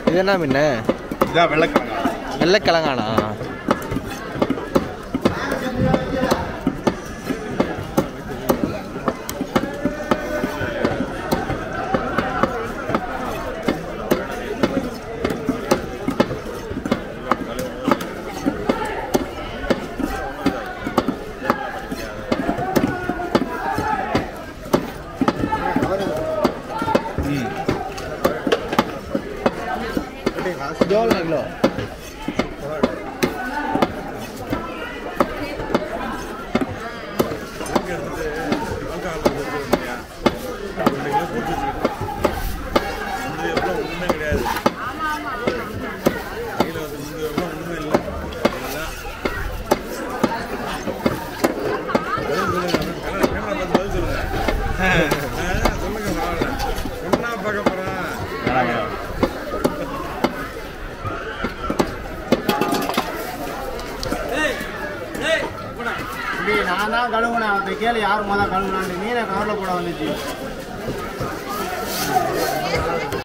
இது என்ன மீன் இதான் வெள்ளைக்கிழங்கா வெள்ளைக்கிழங்கானா இது எவ்வளோ கிலோ ஒண்ணுமே கிடையாது கையில வந்து முந்நூறு ரூபாய் ஒண்ணுமே இல்லை கேமரா பார்த்து பதில் சொல்லுங்க ஆ, சொல்லுங்க பரவாயில்ல என்ன பார்க்க போறேன் இப்படி நான் தான் கழுவுனேன் அவர்கிட்ட கேளு யார் முதல்ல கழுவுனான்னு மீனை கவரில் போட வந்துச்சு